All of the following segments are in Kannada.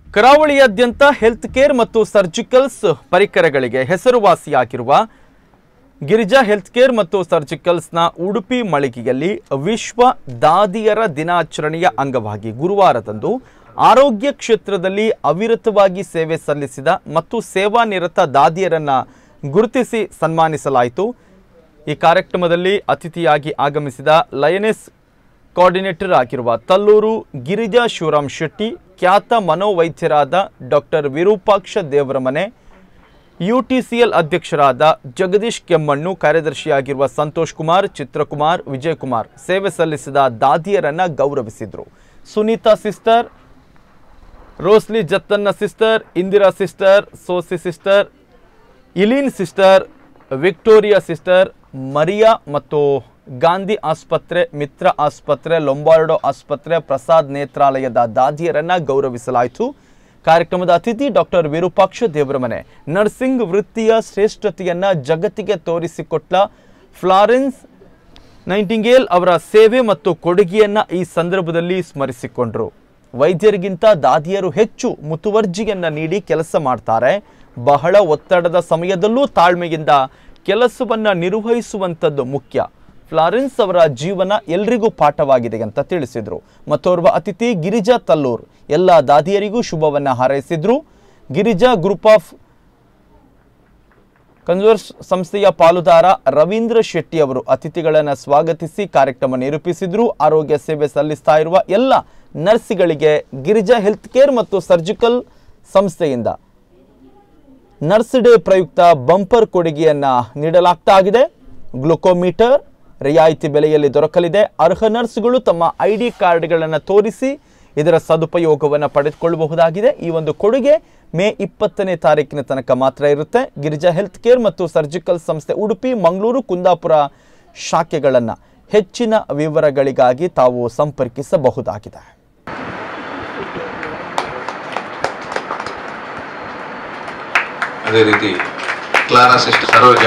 ಕರಾವಳಿಯಾದ್ಯಂತ ಹೆಲ್ತ್ ಕೇರ್ ಮತ್ತು ಸರ್ಜಿಕಲ್ಸ್ ಪರಿಕರಗಳಿಗೆ ಹೆಸರುವಾಸಿಯಾಗಿರುವ ಗಿರಿಜಾ ಹೆಲ್ತ್ ಕೇರ್ ಮತ್ತು ಸರ್ಜಿಕಲ್ಸ್ನ ಉಡುಪಿ ಮಳಿಗೆಯಲ್ಲಿ ವಿಶ್ವ ದಾದಿಯರ ದಿನಾಚರಣೆಯ ಅಂಗವಾಗಿ ಗುರುವಾರದಂದು ಆರೋಗ್ಯ ಕ್ಷೇತ್ರದಲ್ಲಿ ಅವಿರತವಾಗಿ ಸೇವೆ ಸಲ್ಲಿಸಿದ ಮತ್ತು ಸೇವಾನಿರತ ದಾದಿಯರನ್ನ ಗುರುತಿಸಿ ಸನ್ಮಾನಿಸಲಾಯಿತು ಈ ಕಾರ್ಯಕ್ರಮದಲ್ಲಿ ಅತಿಥಿಯಾಗಿ ಆಗಮಿಸಿದ ಲಯನೆಸ್ ಕೋಆರ್ಡಿನೇಟರ್ ಆಗಿರುವ ತಲ್ಲೂರು ಗಿರಿಜಾ ಶಿವರಾಮ್ ಶೆಟ್ಟಿ ಖ್ಯಾತ ಮನೋವೈದ್ಯರಾದ ಡಾಕ್ಟರ್ ವಿರೂಪಾಕ್ಷ ದೇವರಮನೆ ಯುಟಿಸಿಎಲ್ ಅಧ್ಯಕ್ಷರಾದ ಜಗದೀಶ್ ಕೆಮ್ಮಣ್ಣು ಕಾರ್ಯದರ್ಶಿಯಾಗಿರುವ ಸಂತೋಷ್ ಕುಮಾರ್ ಚಿತ್ರಕುಮಾರ್ ವಿಜಯಕುಮಾರ್ ಸೇವೆ ಸಲ್ಲಿಸಿದ ದಾದಿಯರನ್ನ ಗೌರವಿಸಿದ್ರು Sunita sister Rosly Jathanna sister Indira sister Sosi sister Eileen sister Victoria sister Maria ಮತ್ತು ಗಾಂಧಿ ಆಸ್ಪತ್ರೆ ಮಿತ್ರ ಆಸ್ಪತ್ರೆ ಲೊಂಬಾರ್ಡೋ ಆಸ್ಪತ್ರೆ ಪ್ರಸಾದ್ ನೇತ್ರಾಲಯದ ದಾದಿಯರನ್ನ ಗೌರವಿಸಲಾಯಿತು ಕಾರ್ಯಕ್ರಮದ ಅತಿಥಿ ಡಾಕ್ಟರ್ ವಿರೂಪಾಕ್ಷ ದೇವರಮನೆ ನರ್ಸಿಂಗ್ ವೃತ್ತಿಯ ಶ್ರೇಷ್ಠತೆಯನ್ನ ಜಗತ್ತಿಗೆ ತೋರಿಸಿಕೊಟ್ಟ ಫ್ಲಾರೆನ್ಸ್ ನೈಂಟಿಂಗೇಲ್ ಅವರ ಸೇವೆ ಮತ್ತು ಕೊಡುಗೆಯನ್ನ ಈ ಸಂದರ್ಭದಲ್ಲಿ ಸ್ಮರಿಸಿಕೊಂಡ್ರು ವೈದ್ಯರಿಗಿಂತ ದಾದಿಯರು ಹೆಚ್ಚು ಮುತುವರ್ಜಿಯನ್ನ ನೀಡಿ ಕೆಲಸ ಮಾಡ್ತಾರೆ ಬಹಳ ಒತ್ತಡದ ಸಮಯದಲ್ಲೂ ತಾಳ್ಮೆಯಿಂದ ಕೆಲಸವನ್ನ ನಿರ್ವಹಿಸುವಂಥದ್ದು ಮುಖ್ಯ ಫ್ಲಾರೆನ್ಸ್ ಅವರ ಜೀವನ ಎಲ್ರಿಗೂ ಪಾಠವಾಗಿದೆ ಅಂತ ತಿಳಿಸಿದ್ರು ಮತ್ತೋರ್ವ ಅತಿಥಿ ಗಿರಿಜಾ ತಲ್ಲೂರ್ ಎಲ್ಲ ದಾದಿಯರಿಗೂ ಶುಭವನ್ನ ಹಾರೈಸಿದ್ರು ಗಿರಿಜಾ ಗ್ರೂಪ್ ಆಫ್ ಕನ್ಸರ್ಸ್ ಸಂಸ್ಥೆಯ ಪಾಲುದಾರ ರವೀಂದ್ರ ಶೆಟ್ಟಿ ಅವರು ಅತಿಥಿಗಳನ್ನು ಸ್ವಾಗತಿಸಿ ಕಾರ್ಯಕ್ರಮ ನಿರೂಪಿಸಿದ್ರು ಆರೋಗ್ಯ ಸೇವೆ ಸಲ್ಲಿಸ್ತಾ ಇರುವ ಎಲ್ಲ ನರ್ಸ್ಗಳಿಗೆ ಗಿರಿಜಾ ಹೆಲ್ತ್ ಕೇರ್ ಮತ್ತು ಸರ್ಜಿಕಲ್ ಸಂಸ್ಥೆಯಿಂದ ನರ್ಸ್ ಡೇ ಪ್ರಯುಕ್ತ ಬಂಪರ್ ಕೊಡುಗೆಯನ್ನ ನೀಡಲಾಗ್ತಾ ಇದೆ ಗ್ಲುಕೋಮೀಟರ್ ರಿಯಾಯಿತಿ ಬೆಲೆಯಲ್ಲಿ ದೊರಕಲಿದೆ ಅರ್ಹ ನರ್ಸ್ಗಳು ತಮ್ಮ ಐ ಡಿ ಕಾರ್ಡ್ಗಳನ್ನು ತೋರಿಸಿ ಇದರ ಸದುಪಯೋಗವನ್ನು ಪಡೆದುಕೊಳ್ಳಬಹುದಾಗಿದೆ ಈ ಒಂದು ಕೊಡುಗೆ ಮೇ ಇಪ್ಪತ್ತನೇ ತಾರೀಕಿನ ತನಕ ಮಾತ್ರ ಇರುತ್ತೆ ಗಿರಿಜಾ ಹೆಲ್ತ್ ಕೇರ್ ಮತ್ತು ಸರ್ಜಿಕಲ್ ಸಂಸ್ಥೆ ಉಡುಪಿ ಮಂಗಳೂರು ಕುಂದಾಪುರ ಶಾಖೆಗಳನ್ನು ಹೆಚ್ಚಿನ ವಿವರಗಳಿಗಾಗಿ ತಾವು ಸಂಪರ್ಕಿಸಬಹುದಾಗಿದೆ ಅದೇ ರೀತಿ ಕ್ಲಾರಾ ಸಿಸ್ಟರ್ ಸರೋಜ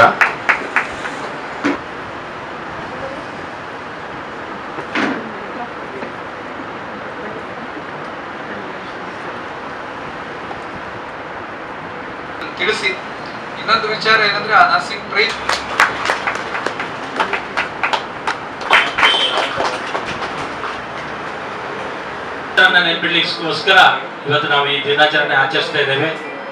ತಿಳಿಸಿ ಇನ್ನೊಂದು ವಿಚಾರ ಏನಂದ್ರೆ ಆ ನರ್ಸಿಂಗ್ ಟ್ರೈನ್ ನೆನಪಿಡ್ಲಿಕ್ಕೋಸ್ಕರ ಇವತ್ತು ನಾವು ಈ ದಿನಾಚರಣೆ ಆಚರಿಸ್ತಾ ಇದ್ದೇವೆ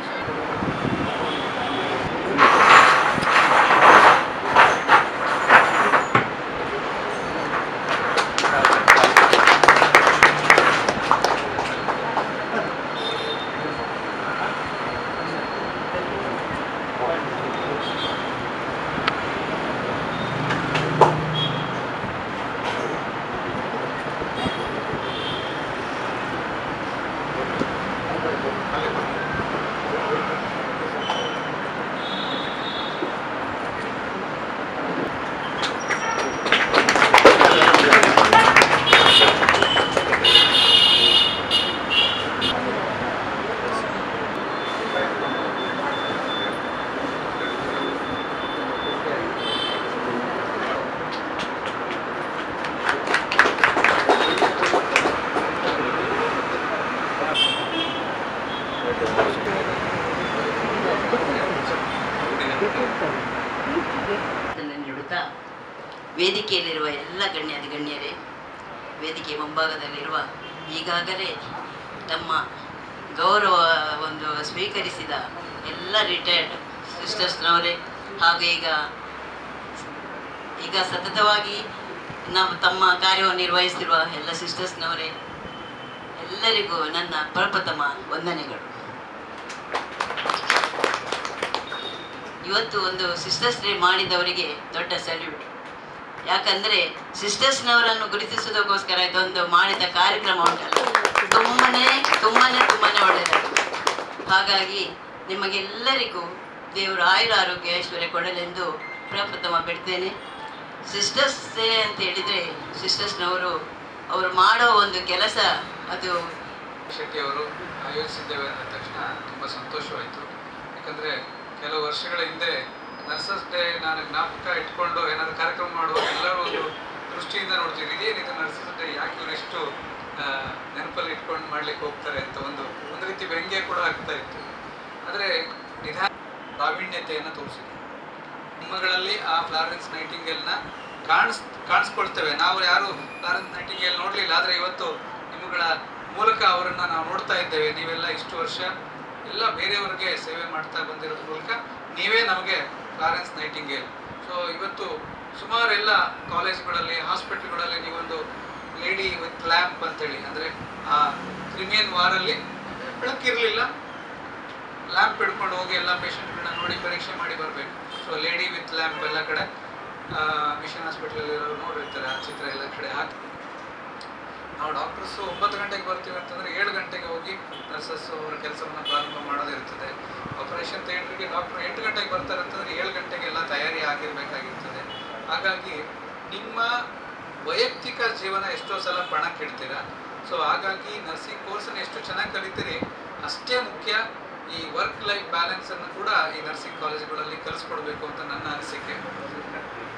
ಅದನ್ನು ನೀಡುತ್ತಾ ವೇದಿಕೆಯಲ್ಲಿರುವ ಎಲ್ಲ ಗಣ್ಯಾದಿ ಗಣ್ಯರೇ ವೇದಿಕೆ ಮುಂಭಾಗದಲ್ಲಿರುವ ಈಗಾಗಲೇ ತಮ್ಮ ಗೌರವ ಒಂದು ಸ್ವೀಕರಿಸಿದ ಎಲ್ಲ ರಿಟೈರ್ಡ್ ಸಿಸ್ಟರ್ಸ್ನವರೇ ಹಾಗೂ ಈಗ ಈಗ ಸತತವಾಗಿ ನಾವು ತಮ್ಮ ಕಾರ್ಯವನ್ನು ನಿರ್ವಹಿಸ್ತಿರುವ ಎಲ್ಲ ಸಿಸ್ಟರ್ಸ್ನವರೇ ಎಲ್ಲರಿಗೂ ನನ್ನ ಪ್ರಪ್ರಥಮ ವಂದನೆಗಳು ಇವತ್ತು ಒಂದು ಸಿಸ್ಟರ್ಸ್ ಡೇ ಮಾಡಿದವರಿಗೆ ದೊಡ್ಡ ಸಲ್ಯೂಟ್ ಯಾಕಂದ್ರೆ ಸಿಸ್ಟರ್ಸ್ನವರನ್ನು ಗುರುತಿಸೋದಕ್ಕೋಸ್ಕರ ಇದೊಂದು ಮಾಡಿದ ಕಾರ್ಯಕ್ರಮ ಉಂಟಲ್ಲ ತುಂಬನೇ ತುಂಬನೇ ತುಂಬನೇ ಒಳ್ಳೆಯದಾಗಿದೆ ಹಾಗಾಗಿ ನಿಮಗೆಲ್ಲರಿಗೂ ದೇವರು ಆಯುರ ಆರೋಗ್ಯ ಐಶ್ವರ್ಯ ಕೊಡಲೆಂದು ಪ್ರಪ್ರಥಮ ಬಿಡ್ತೇನೆ ಸಿಸ್ಟರ್ಸ್ ಡೇ ಅಂತ ಹೇಳಿದರೆ ಸಿಸ್ಟರ್ಸ್ನವರು ಅವರು ಮಾಡೋ ಒಂದು ಕೆಲಸ ಅದು ಶೆಟ್ಟಿ ಅವರು ಆಯೋಜಿಸಿದ್ದೇವೆ ಅಂದ ತಕ್ಷಣ ತುಂಬ ಸಂತೋಷವಾಯಿತು ಯಾಕಂದರೆ ಕೆಲವು ವರ್ಷಗಳ ಹಿಂದೆ ನರ್ಸಸ್ ಡೇ ನಾನು ಜ್ಞಾಪಕ ಇಟ್ಕೊಂಡು ಏನಾದ್ರು ಕಾರ್ಯಕ್ರಮ ಮಾಡುವಾಗ ಎಲ್ಲರೂ ಒಂದು ದೃಷ್ಟಿಯಿಂದ ನೋಡ್ತೀವಿ ಇದೇನಿದು ನರ್ಸಸ್ ಡೇ ಯಾಕೆ ಇವರು ಎಷ್ಟು ಆ, ನೆನಪಲ್ಲಿ ಇಟ್ಕೊಂಡು ಮಾಡ್ಲಿಕ್ಕೆ ಹೋಗ್ತಾರೆ ಅಂತ ಒಂದು ಒಂದು ರೀತಿ ವ್ಯಂಗ್ಯ ಕೂಡ ಆಗ್ತಾ ಇತ್ತು ಆದರೆ ನಿಧಾನ ಪ್ರಾವೀಣ್ಯತೆಯನ್ನು ತೋರಿಸಿದೆ ನಿಮ್ಮಗಳಲ್ಲಿ ಆ ಫ್ಲಾರೆನ್ಸ್ ನೈಟಿಂಗೇಲ್ನ ಕಾಣಿಸ್ ಕಾಣಿಸ್ಕೊಳ್ತೇವೆ ನಾವು ಯಾರು ಫ್ಲಾರೆನ್ಸ್ ನೈಟಿಂಗೇಲ್ ನೋಡಲಿಲ್ಲ ಆದರೆ ಇವತ್ತು ನಿಮ್ಮಗಳ ಮೂಲಕ ಅವರನ್ನು ನಾವು ನೋಡ್ತಾ ಇದ್ದೇವೆ ನೀವೆಲ್ಲ ಇಷ್ಟು ವರ್ಷ ಎಲ್ಲ ಬೇರೆಯವರಿಗೆ ಸೇವೆ ಮಾಡ್ತಾ ಬಂದಿರೋದ್ರ ಮೂಲಕ ನೀವೇ ನಮಗೆ ಫ್ಲಾರೆನ್ಸ್ ನೈಟಿಂಗೇಲ್ ಸೊ ಇವತ್ತು ಸುಮಾರು ಎಲ್ಲ ಕಾಲೇಜ್ಗಳಲ್ಲಿ ಹಾಸ್ಪಿಟಲ್ಗಳಲ್ಲಿ ನೀವೊಂದು ಲೇಡಿ ವಿತ್ ಲ್ಯಾಂಪ್ ಅಂತೇಳಿ ಅಂದರೆ ಆ ಕ್ರಿಮಿಯನ್ ವಾರಲ್ಲಿ ಬೆಳಕಿರಲಿಲ್ಲ ಲ್ಯಾಂಪ್ ಹಿಡ್ಕೊಂಡು ಹೋಗಿ ಎಲ್ಲ ಪೇಷಂಟ್ಗಳನ್ನ ನೋಡಿ ಪರೀಕ್ಷೆ ಮಾಡಿ ಬರಬೇಕು ಸೊ ಲೇಡಿ ವಿತ್ ಲ್ಯಾಂಪ್ ಎಲ್ಲ ಕಡೆ ಮಿಷನ್ ಹಾಸ್ಪಿಟಲ್ ನೋಡಿರ್ತಾರೆ ಆ ಚಿತ್ರ ಎಲ್ಲ ಕಡೆ ಹಾಕಿ ನಾವು ಡಾಕ್ಟರ್ಸ್ ಒಂಬತ್ತು ಗಂಟೆಗೆ ಬರ್ತೀವಿ ಅಂತಂದ್ರೆ ಏಳು ಗಂಟೆಗೆ ಹೋಗಿ ನರ್ಸಸ್ ಅವರ ಕೆಲಸವನ್ನು ಪ್ರಾರಂಭ ಮಾಡೋದಿರ್ತದೆ ಆಪರೇಷನ್ ಥಿಯೇಟ್ರಿಗೆ ಡಾಕ್ಟರ್ ಎಂಟು ಗಂಟೆಗೆ ಬರ್ತಾರೆ ಅಂತಂದ್ರೆ ಏಳು ಗಂಟೆಗೆಲ್ಲ ತಯಾರಿ ಆಗಿರ್ಬೇಕಾಗಿರ್ತದೆ ಹಾಗಾಗಿ ನಿಮ್ಮ ವೈಯಕ್ತಿಕ ಜೀವನ ಎಷ್ಟೋ ಸಲ ಪಣಕ್ಕಿಡ್ತೀರಾ ಸೊ ಹಾಗಾಗಿ ನರ್ಸಿಂಗ್ ಕೋರ್ಸನ್ನು ಎಷ್ಟು ಚೆನ್ನಾಗಿ ಕಲಿತೀರಿ ಅಷ್ಟೇ ಮುಖ್ಯ ಈ ವರ್ಕ್ ಲೈಫ್ ಬ್ಯಾಲೆನ್ಸ್ ಅನ್ನು ಕೂಡ ಈ ನರ್ಸಿಂಗ್ ಕಾಲೇಜುಗಳಲ್ಲಿ ಕಲಿಸ್ಕೊಡ್ಬೇಕು ಅಂತ ನನ್ನ ಅನಿಸಿಕೆ